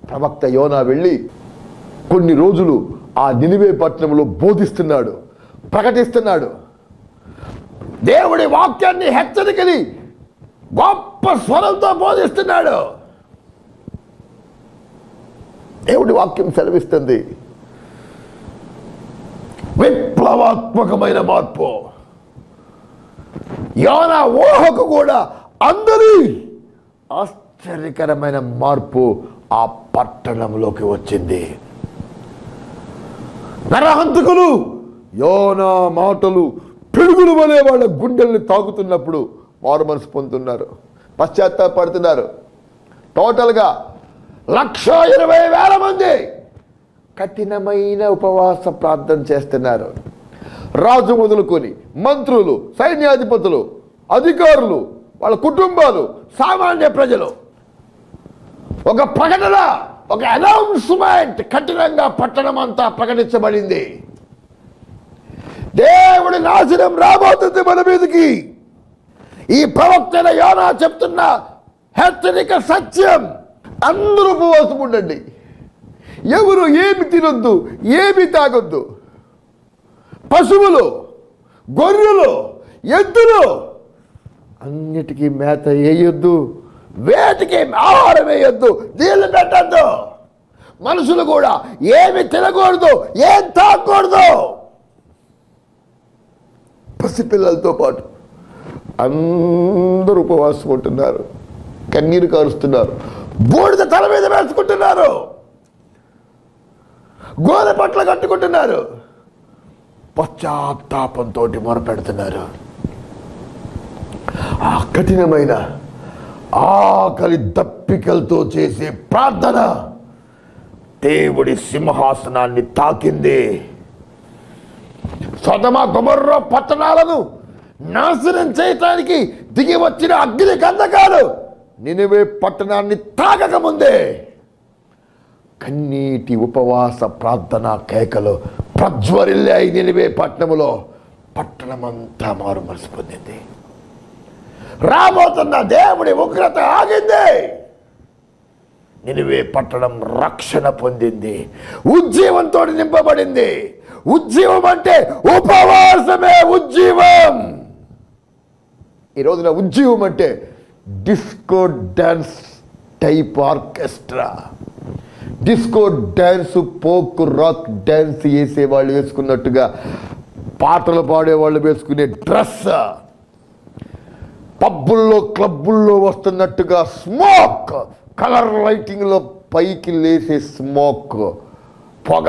ప్రవక్త యోనా వెళ్ళి కొన్ని రోజులు ఆ నినివే పట్టణంలో బోధిస్తున్నాడు ప్రకటిస్తున్నాడు దేవుడి వాక్యాన్ని హెచ్చరికని గొప్ప స్వరంతో బోధిస్తున్నాడు దేవుడి వాక్యం సెలవిస్తుంది విప్లవాత్మకమైన మార్పు యోన ఊహకు కూడా అందరి ఆశ్చర్యకరమైన మార్పు ఆ పట్టణంలోకి వచ్చింది నరహంతకులు యోనా మాటలు పిడుగులు వలె వాళ్ళ గుండెల్ని తాగుతున్నప్పుడు మారు మనసు పొందుతున్నారు పశ్చాత్తాపడుతున్నారు టోటల్గా లక్ష ఇరవై వేల మంది కఠినమైన ఉపవాస ప్రార్థన చేస్తున్నారు రాజు మొదలుకొని మంత్రులు సైన్యాధిపతులు అధికారులు వాళ్ళ కుటుంబాలు సామాన్య ప్రజలు ఒక ప్రకటన ఒక అనౌన్స్మెంట్ కఠినంగా పట్టణం అంతా ప్రకటించబడింది దేవుడి నాశనం రాబోతుంది మన మీదకి ఈ ప్రవక్తన యోనా చెప్తున్న హెచ్చరిక సత్యం అందరూ ఉపవాసం ఉండండి ఎవరు ఏమి తినొద్దు ఏమి తాగొద్దు పశువులు గొర్రెలు ఎద్దులు అన్నిటికీ మేత వేయొద్దు వేటికి ఆహారం వేయొద్దు నీళ్లు పెట్టద్దు మనుషులు కూడా ఏమి తినకూడదు ఏం తాగకూడదు పసిపిల్లలతో పాటు అందరూ ఉపవాసం ఉంటున్నారు కన్నీరు కారుస్తున్నారు బూడిద తల మీద వేసుకుంటున్నారు గోధ పట్ల కట్టుకుంటున్నారు పశ్చాత్తాపంతో మొరపెడుతున్నారు ఆ కఠినమైన ఆకలి దప్పికలతో చేసే ప్రార్థన దేవుడి సింహాసనాన్ని తాకింది సొదమ గుమర్ర పట్టణాలను నాశనం చేయటానికి దిగి వచ్చిన అగ్ని గంధకాలు నినివే పట్టణాన్ని తాగక ముందే కన్నీటి ఉపవాస ప్రార్థన కేకలు ప్రజ్వరిల్లాయి నినివే పట్టణములో పట్టణమంతా మారు మనసు పొందింది రాబోతున్న దేవుడి ఉగ్రత ఆగింది నినివే పట్టణం రక్షణ పొందింది ఉజ్జీవంతో నింపబడింది ఉజ్జీవం అంటే ఉపవాసమే ఉజ్జీవం ఈ రోజున ఉజ్జీవం అంటే disco dance type orchestra disco dance folk rock dance వేసే వాళ్ళు వేసుకున్నట్టుగా పాటలు పాడేవాళ్ళు వేసుకునే డ్రెస్ పబ్బుల్లో క్లబ్బుల్లో వస్తున్నట్టుగా స్మోక్ కలర్ లైటింగ్లో పైకి లేసే స్మోక్ పొగ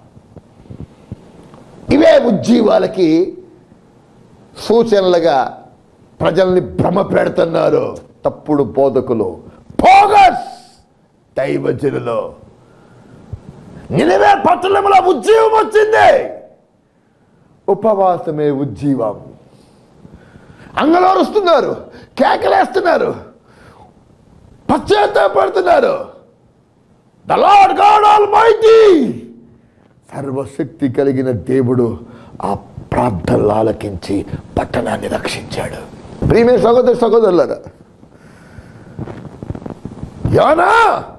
ఇవే ఉజ్జీవాలకి సూచనలుగా ప్రజల్ని భ్రమ పెడుతున్నారు తప్పుడు బోధకులు పోగస్ దైవజనులు నిలవే పట్టణంలో ఉజ్జీవం వచ్చింది ఉపవాసమే ఉజ్జీవం అంగలోరుస్తున్నారు కేకలేస్తున్నారు పశ్చాత్తాపడుతున్నారు the Lord God almighty సర్వశక్తి కలిగిన దేవుడు ఆ ప్రార్థనలు ఆలకించి పట్టణాన్ని రక్షించాడు ప్రియమే సహోదర సహోదరులారా యోనా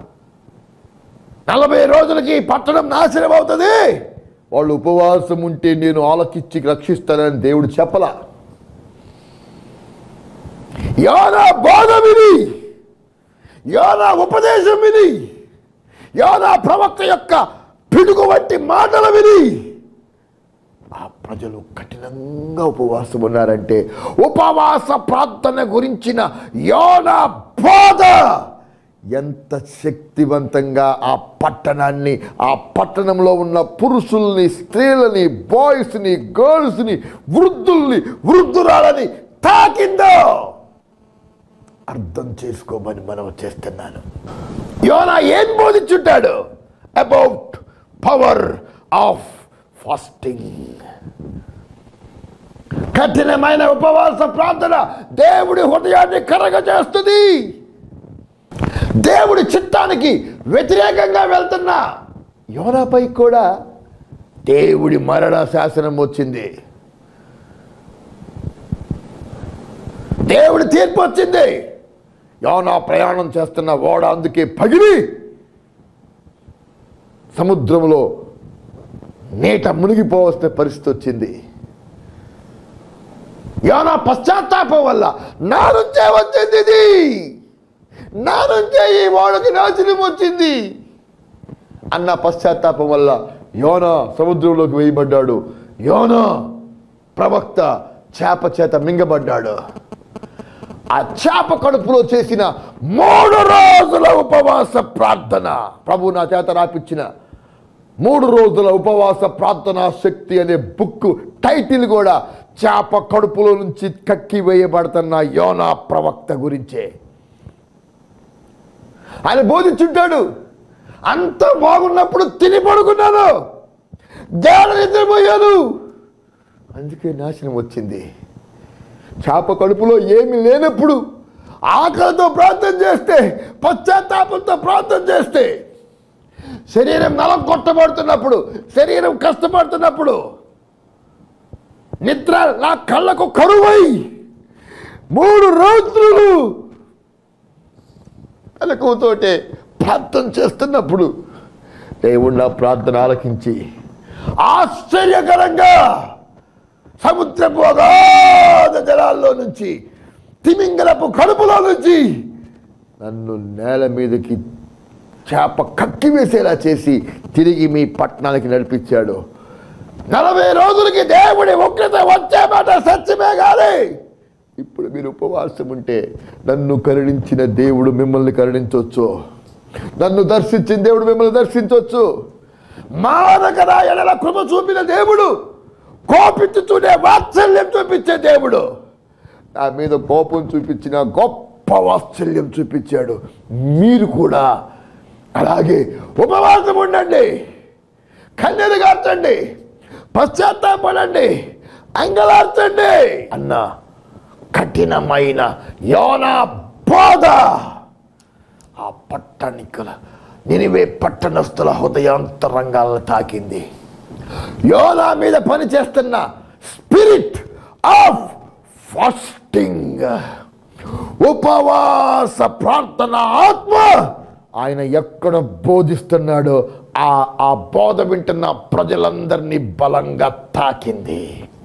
నలభై రోజులకి ఈ పట్టణం నాశనం అవుతుంది వాళ్ళు ఉపవాసం ఉంటే నేను ఆలకించి రక్షిస్తానని దేవుడు చెప్పలా యోనా బోధ విని యోనా ఉపదేశం విని యోనా ప్రవక్త యొక్క పిడుగు వంటి మాటలు విని ఆ ప్రజలు కఠినంగా ఉపవాసం ఉన్నారంటే ఉపవాస ప్రార్థన గురించిన యోనా బోధ ఎంత శక్తివంతంగా ఆ పట్టణాన్ని ఆ పట్టణంలో ఉన్న పురుషుల్ని స్త్రీలని బాయ్స్ని గర్ల్స్ని వృద్ధుల్ని వృద్ధురాలని తాకిందో అర్థం చేసుకోమని మనం చేస్తున్నాను యోనా ఏం బోధించుంటాడు అబౌట్ పవర్ ఆఫ్ ఫాస్టింగ్ కఠినమైన ఉపవాస ప్రార్థన దేవుడి హృదయాన్ని కరగ చేస్తుంది దేవుడి చిత్తానికి వ్యతిరేకంగా వెళ్తున్న యోనాపై కూడా దేవుడి మరణ శాసనం వచ్చింది దేవుడి తీర్పు వచ్చింది యోనా ప్రయాణం చేస్తున్న ఓడ అందుకే పగిలి సముద్రంలో నీట మునిగిపోవలసిన పరిస్థితి వచ్చింది యోనా పశ్చాత్తాపం వల్ల నా నుంచే వచ్చింది ఇది నా నుంచే ఈ వాడికి నాశనం వచ్చింది అన్న పశ్చాత్తాపం వల్ల యోన సముద్రంలోకి వేయబడ్డాడు యోన ప్రవక్త చేప చేత మింగబడ్డాడు ఆ చేప కడుపులో చేసిన మూడు రోజుల ఉపవాస ప్రార్థన ప్రభు నా చేత రాపిచ్చిన మూడు రోజుల ఉపవాస ప్రార్థనా శక్తి అనే బుక్ టైటిల్ కూడా చేప కడుపులో నుంచి కక్కి వేయబడుతున్న యోనా ప్రవక్త గురించే ఆయన బోధించుంటాడు అంత బాగున్నప్పుడు తిని పడుకున్నాను జాడ నిద్రపోయాను అందుకే నాశనం వచ్చింది చేప కడుపులో ఏమి లేనప్పుడు ఆకలితో ప్రార్థన చేస్తే పశ్చాత్తాపంతో ప్రార్థన చేస్తే శరీరం నలం కొట్టబడుతున్నప్పుడు శరీరం కష్టపడుతున్నప్పుడు నిద్ర నా కళ్ళకు కరువై మూడు రోజులు మెలకువతోటే ప్రార్థన చేస్తున్నప్పుడు దేవుడు నా ప్రార్థన ఆలకించి ఆశ్చర్యకరంగా సముద్రపు అగాధ జలాల్లో నుంచి తిమింగలపు కడుపులో నుంచి నన్ను నేల మీదకి చేప కక్కి వేసేలా చేసి తిరిగి మీ పట్టణానికి నడిపించాడు నలభై రోజులకి దేవుడి ఉగ్రత వచ్చే మాట సత్యమే కానీ ఇప్పుడు మీరు ఉపవాసం ఉంటే నన్ను కరుణించిన దేవుడు మిమ్మల్ని కరుణించవచ్చు నన్ను దర్శించిన దేవుడు మిమ్మల్ని దర్శించవచ్చు మానకరా ఎడల కృప చూపిన దేవుడు కోపించుతూనే వాత్సల్యం చూపించే దేవుడు నా మీద కోపం చూపించిన గొప్ప వాత్సల్యం చూపించాడు మీరు కూడా అలాగే ఉపవాసం ఉండండి కన్నీరు గార్చండి పశ్చాత్తాపడండి అంగలార్చండి అన్న కఠినమైన యోనా బోధ ఆ పట్టణికుల నినివే పట్టణస్థుల హృదయాంతరంగాలను తాకింది యోనా మీద పనిచేస్తున్న స్పిరిట్ ఆఫ్ ఫాస్టింగ్ ఉపవాస ప్రార్థన ఆత్మ ఆయన ఎక్కడ బోధిస్తున్నాడో ఆ ఆ బోధ వింటున్న ప్రజలందరినీ బలంగా తాకింది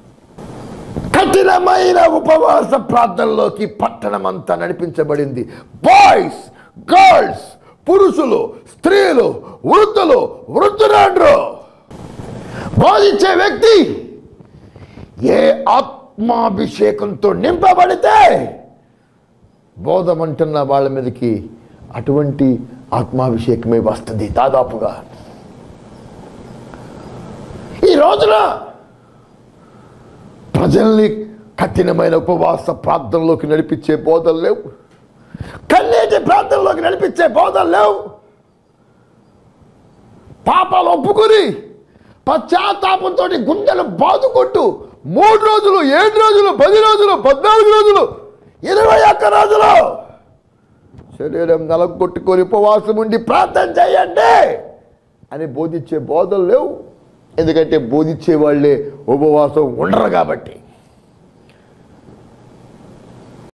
కఠినమైన ఉపవాస ప్రార్థనలోకి పట్టణం అంతా నడిపించబడింది బాయ్స్ గర్ల్స్ పురుషులు స్త్రీలు వృద్ధులు వృద్ధురాండ్రు బోధించే వ్యక్తి ఏ ఆత్మాభిషేకంతో నింపబడితే బోధమంటున్న వాళ్ళ మీదకి అటువంటి ఆత్మాభిషేకమే వస్తుంది దాదాపుగా ఈ రోజున ప్రజల్ని కఠినమైన ఉపవాస ప్రార్థనలోకి నడిపించే బోధలు లేవు కన్నీటి ప్రార్థనలోకి నడిపించే బోధలు లేవు పాపాలు ఒప్పుకొని పశ్చాత్తాపంతో గుండెలు బాదుకొట్టు మూడు రోజులు ఏడు రోజులు పది రోజులు పద్నాలుగు రోజులు ఇరవై ఒక్క రోజులు శరీరం నలగొట్టుకొని ఉపవాసం ఉండి ప్రార్థన చేయండి అని బోధించే బోధలు లేవు ఎందుకంటే బోధించే వాళ్ళే ఉపవాసం ఉండరు కాబట్టి